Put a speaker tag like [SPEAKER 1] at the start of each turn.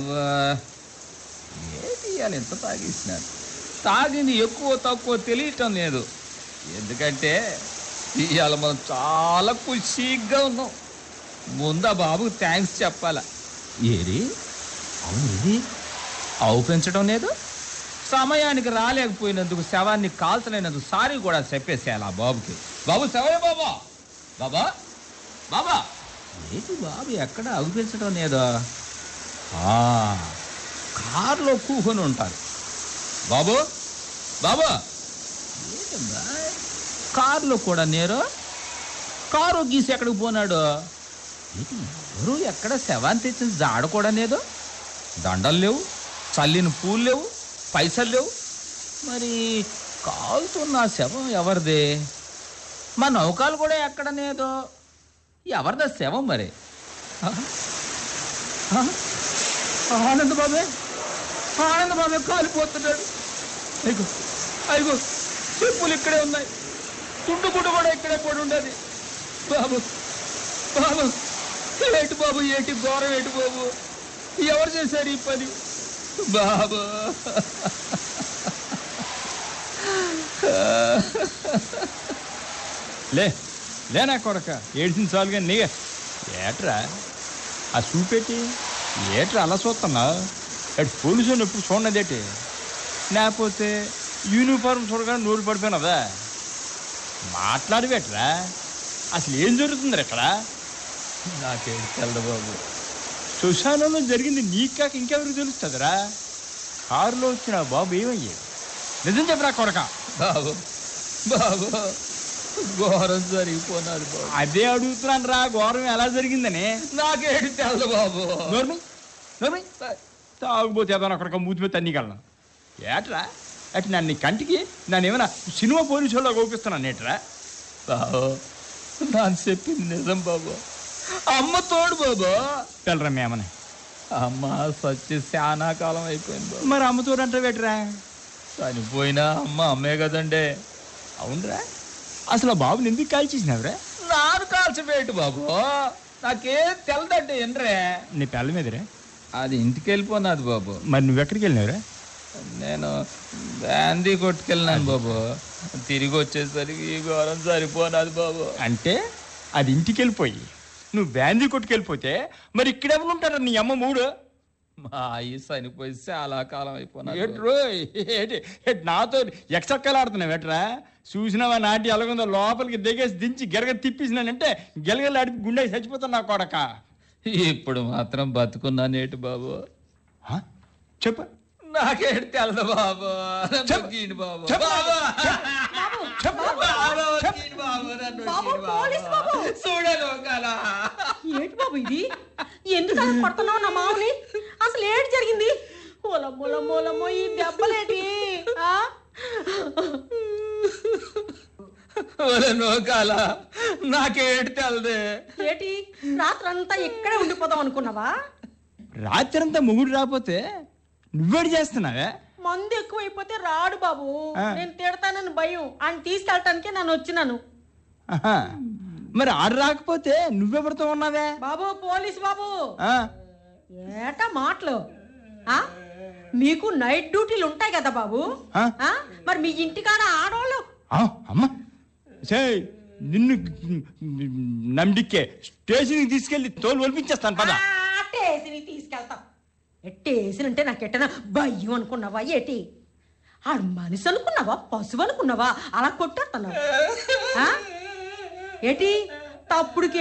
[SPEAKER 1] ఏంటి ఇవాళ ఎంత తాగేసినాను తాగింది ఎక్కువ తక్కువ తెలియటం లేదు ఎందుకంటే ఇవాళ మనం చాలా ఖుషీగా ఉన్నాం ముందా బాబుకు థ్యాంక్స్ చెప్పాలా ఏరి అవును ఏది ఆవు పెంచడం లేదు సమయానికి రాలేకపోయినందుకు శవాన్ని కాల్చలేనందుకు సారీ కూడా చెప్పేసేయాలి ఆ బాబుకి బాబు శవయ్య బాబా బాబా బాబా ఏంటి బాబు ఎక్కడ అగు పెంచడం లేదో ఆ, కారులో కూకొని ఉంటారు బాబు బాబు ఏంటమ్మా? కారులో కూడా నేరు కారు గీసి ఎక్కడికి పోనాడు ఏంటి ఎవరు ఎక్కడ శవాన్ని తెచ్చిన జాడ కూడా లేదు దండలు లేవు చల్లిన పూలు లేవు పైసలు లేవు మరి కాలుతున్న శవం ఎవరిది మా నౌకాలు కూడా ఎక్కడ లేదు ఎవరిదా శవం మరి ఆ? ఆ? ఆనంద్ బాబే ఆనంద్ బాబే కాలిపోతున్నాడు అయ్యో అయ్యో చెప్పులు ఇక్కడే ఉన్నాయి తుండు గుడ్డ కూడా ఇక్కడే పడి ఉండదు బాబు బాబు ఏటి బాబు ఏటి ఘోరం ఏటి బాబు ఎవరు చేశారు ఈ పని బాబు
[SPEAKER 2] లే లేనా కొడక ఏడ్చిన చాలు కానీ నీగా ఏట్రా ఆ చూపెట్టి ఏట్రా అలా చూస్తున్నా అటు పోలీసు ఎప్పుడు చూడనదేటి లేకపోతే యూనిఫారం చూడగానే నోరు పడిపోయినదా మాట్లాడవేట్రా అసలు ఏం జరుగుతుంది ఇక్కడ
[SPEAKER 1] నాకేం తెలదు బాబు
[SPEAKER 2] శ్మశానంలో జరిగింది నీకు కాక ఇంకెవరికి తెలుస్తుందిరా కారులో వచ్చిన ఆ బాబు ఏమయ్యాడు నిజం చెప్పరా కొడక
[SPEAKER 1] బాబు బాబు ఘోరం జరిగిపోనాడు బాబు
[SPEAKER 2] అదే అడుగుతున్నాను రా ఘోరం ఎలా జరిగిందని
[SPEAKER 1] నాకేటి తెలదు బాబు
[SPEAKER 2] నోర్మి నోర్మి తాగుపోతే ఏదో అక్కడికి మూతి మీద తన్నిగలను ఏట్రా అటు నన్ను నీ కంటికి నన్ను ఏమైనా సినిమా పోలీసు వాళ్ళకి చూపిస్తున్నాను ఏట్రా
[SPEAKER 1] బాబు నాకు చెప్పింది నిజం బాబు అమ్మ తోడు బాబు
[SPEAKER 2] వెళ్ళరా మేమని
[SPEAKER 1] అమ్మ సచ్చి చాలా కాలం అయిపోయింది బాబు
[SPEAKER 2] మరి అమ్మతోడు అంటే వేట్రా
[SPEAKER 1] చనిపోయినా అమ్మ అమ్మే కదండే
[SPEAKER 2] అవునరా అసలు ఆ బాబుని ఎందుకు కాల్చేసినావురా
[SPEAKER 1] నాను కాల్చబేటు బాబు నాకేం తెలదంటే ఏంట్రే
[SPEAKER 2] నీ పిల్ల మీదరా
[SPEAKER 1] అది ఇంటికి వెళ్ళిపోనాది బాబు
[SPEAKER 2] మరి నువ్వు ఎక్కడికి వెళ్ళినావురా
[SPEAKER 1] నేను గాంధీ కొట్టుకెళ్ళినాను బాబు తిరిగి వచ్చేసరికి ఈ ఘోరం సరిపోనాది బాబు
[SPEAKER 2] అంటే అది ఇంటికి వెళ్ళిపోయి నువ్వు బ్యాందీ కొట్టుకెళ్ళిపోతే మరి ఇక్కడెవరు ఉంటారా నీ అమ్మ మూడు
[SPEAKER 1] మా అయ్యి చనిపోయి చాలా కాలం అయిపోయినా
[SPEAKER 2] ఏట్రో ఏంటి ఏంటి నాతో ఎక్సక్కలు ఆడుతున్నావు ఏట్రా చూసినావా నాటి ఎలాగుందో లోపలికి దిగేసి దించి గెలగ తిప్పేసినానంటే గెలగలు ఆడిపి గుండె చచ్చిపోతాను నా కొడక
[SPEAKER 1] ఇప్పుడు మాత్రం బతుకున్నానేటి బాబు
[SPEAKER 2] హ? చెప్పు
[SPEAKER 1] నాకేటి తెలదు బాబు నన్ను
[SPEAKER 2] చెప్పు.
[SPEAKER 1] గీను బాబు
[SPEAKER 2] చెప్పు.
[SPEAKER 1] బాబు.
[SPEAKER 2] చెప్పు
[SPEAKER 1] బాబు,
[SPEAKER 2] చెప్పు.
[SPEAKER 1] గీను బాబు, నన్ను
[SPEAKER 3] బాబు,
[SPEAKER 1] గీను
[SPEAKER 3] పోలీస్ బాబు.
[SPEAKER 1] చూడను కలా
[SPEAKER 3] ఏంటి బాబు ఇది ఎందుకు అలా కొడుతున్నావు నా మామని అసలు ఏంటి జరిగింది మూల మూలమ్మో ఈ దెబ్బలేటి ఆ?
[SPEAKER 1] నోకాల నాకేటి తెలదే
[SPEAKER 3] ఏంటి రాత్రంతా ఇక్కడే ఉండిపోదాం అనుకున్నావా
[SPEAKER 2] రాత్రంతా మొగుడు రాకపోతే నువ్వేడు చేస్తున్నావే
[SPEAKER 3] మందు ఎక్కువైపోతే రాడు బాబు
[SPEAKER 2] ఆ.
[SPEAKER 3] నేను తిడతానని భయం ఆయన తీసుకెళ్ళటానికే నేను వచ్చినాను
[SPEAKER 2] ఆహా. మరి ఆడు రాకపోతే నువ్వెవరితో ఉన్నావే
[SPEAKER 3] బాబు పోలీస్ బాబు
[SPEAKER 2] ఆ?
[SPEAKER 3] ఏటా మాటలు ఆ? మీకు నైట్ డ్యూటీలు ఉంటాయి కదా బాబు
[SPEAKER 2] ఆ?
[SPEAKER 3] ఆ? మరి మీ ఇంటికాడ ఆడవాళ్ళు
[SPEAKER 2] ఆ, అమ్మ సే నిన్ను నమ్మిడిక్కే స్టేషన్కి తీసుకెళ్ళి తోలు ఒలిపించేస్తాను పద
[SPEAKER 3] ఆ, టేసిని తీసుకెళ్తాం టేసిన అంటే నాకెట్టనా భయం అనుకున్నావా ఏటి ఆడు మనిషి అనుకున్నావా పశువు అనుకున్నావా అలా కొట్టేస్తున్నావు ఆ? ఏటి తప్పుడుకి